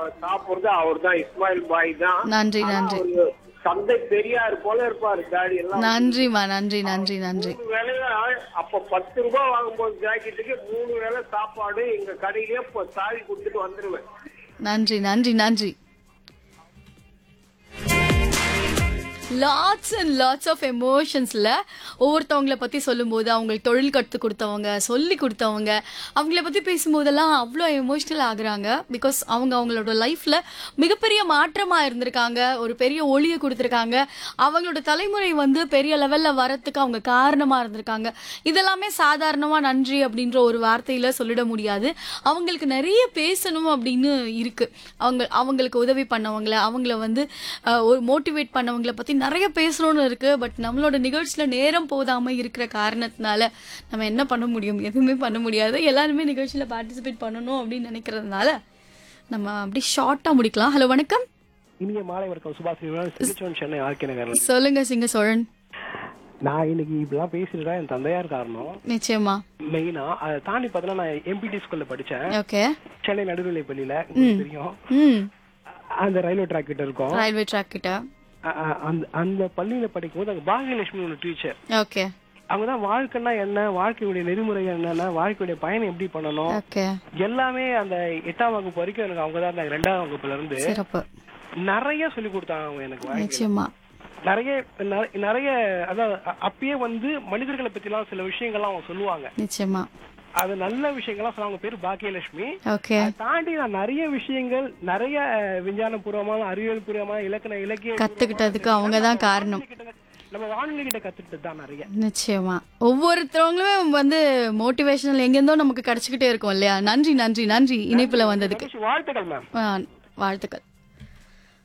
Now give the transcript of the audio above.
சாப்பிடுறது அவர் தான் இஸ்மாயில் பாய் தான் நன்றி ஆனா நன்றி அவரு தந்தை பெரியார் போல இருப்பாரு தாடி எல்லாம் நன்றிம்மா நன்றி நன்றி நன்றி மூணு வேலையா அப்ப பத்து ரூபாய் வாங்கும்போது ஜாக்கெட்டுக்கு மூணு வேளை சாப்பாடு எங்க கடையிலேயே இப்ப தாலி கொடுத்துட்டு வந்துருவேன் நன்றி நன்றி நன்றி லாட்ஸ் அண்ட் லாட்ஸ் ஆஃப் எமோஷன்ஸில் ஒவ்வொருத்தவங்கள பற்றி சொல்லும்போது அவங்களுக்கு தொழில் கற்றுக் கொடுத்தவங்க சொல்லி கொடுத்தவங்க அவங்கள பற்றி பேசும்போதெல்லாம் அவ்வளோ எமோஷ்னல் ஆகுறாங்க பிகாஸ் அவங்க அவங்களோட லைஃப்பில் மிகப்பெரிய மாற்றமாக இருந்திருக்காங்க ஒரு பெரிய ஒளியை கொடுத்துருக்காங்க அவங்களோட தலைமுறை வந்து பெரிய லெவலில் வரத்துக்கு அவங்க காரணமாக இருந்திருக்காங்க இதெல்லாமே சாதாரணமாக நன்றி அப்படின்ற ஒரு வார்த்தையில் சொல்லிட முடியாது அவங்களுக்கு நிறைய பேசணும் அப்படின்னு இருக்கு அவங்க அவங்களுக்கு உதவி பண்ணவங்கள அவங்கள வந்து அஹ், ஒரு மோட்டிவேட் பண்ணவங்கள பத்தி நிறைய பேசணும்னு இருக்கு பட் நம்மளோட நிகழ்ச்சியில நேரம் போதாம இருக்கிற காரணத்தினால நம்ம என்ன பண்ண முடியும் எதுவுமே பண்ண முடியாது எல்லாருமே நிகழ்ச்சியில பார்ட்டிசிபேட் பண்ணணும் அப்படின்னு நினைக்கிறதுனால நம்ம அப்படி ஷார்ட்டா முடிக்கலாம் ஹலோ வணக்கம் இனிய மாலை வணக்கம் சுபாஷ் சிகிச்சோன் சென்னை ஆர்கே நகர்ல சொல்லுங்க சிங்க சோழன் நான் இன்னைக்கு இப்படிலாம் பேசிட்டு என் தந்தையார் காரணம் நிச்சயமா மெயினா அதை தாண்டி பார்த்தா நான் எம்பிடி ஸ்கூல்ல படிச்சேன் ஓகே சென்னை நடுநிலை பள்ளியில உங்களுக்கு தெரியும் ம் அந்த ரயில்வே ட்ராக் கிட்ட இருக்கும் ரயில்வே ட்ராக் கிட்ட அ- அ- அந்த அந்த பள்ளியில படிக்கும் போது அங்க பாகியலட்சுமி ஒரு டீச்சர் ஓகே அவங்க தான் வாழ்க்கைன்னா என்ன வாழ்க்கையுடைய நெறிமுறை என்னன்னா வாழ்க்கையுடைய பயணம் எப்படி பண்ணணும் ஓகே எல்லாமே அந்த எட்டாம் வகுப்பு வரைக்கும் எனக்கு அவங்க தான் இருந்தாங்க ரெண்டாம் வகுப்புல இருந்து சிறப்பு நிறைய சொல்லி கொடுத்தாங்க அவங்க எனக்கு வாழ்க்கையில. நிச்சயமா நிறைய நெ- நிறைய அதாவது அ- அப்பயே வந்து மனிதர்களை பத்தி எல்லாம் சில விஷயங்கள்லாம் அவங்க சொல்லுவாங்க நிச்சயமா அது நல்ல விஷயங்கள்லாம் சொல்லுவாங்க பேரு பாக்கியலட்சுமி ஓகே அதை தாண்டி நான் நிறைய விஷயங்கள் நிறைய அஹ், விஞ்ஞான பூர்வமான அறிவியல் பூர்வமான இலக்கண இலக்கிய கத்துக்கிட்டதுக்கு அவங்க தான் காரணம் கிட்ட- நம்ம வானொலி கிட்ட கத்துக்கிட்டு தான் நிறைய நிச்சயமா ஒவ்வொருத்தவங்களும் வந்து மோட்டிவேஷனல் எங்கேருந்தோ நமக்கு கிடைச்சிக்கிட்டே இருக்கும் இல்லையா நன்றி நன்றி நன்றி இணைப்புல வந்ததுக்கு வாழ்த்துக்கள் மேம் ஆ, வாழ்த்துக்கள்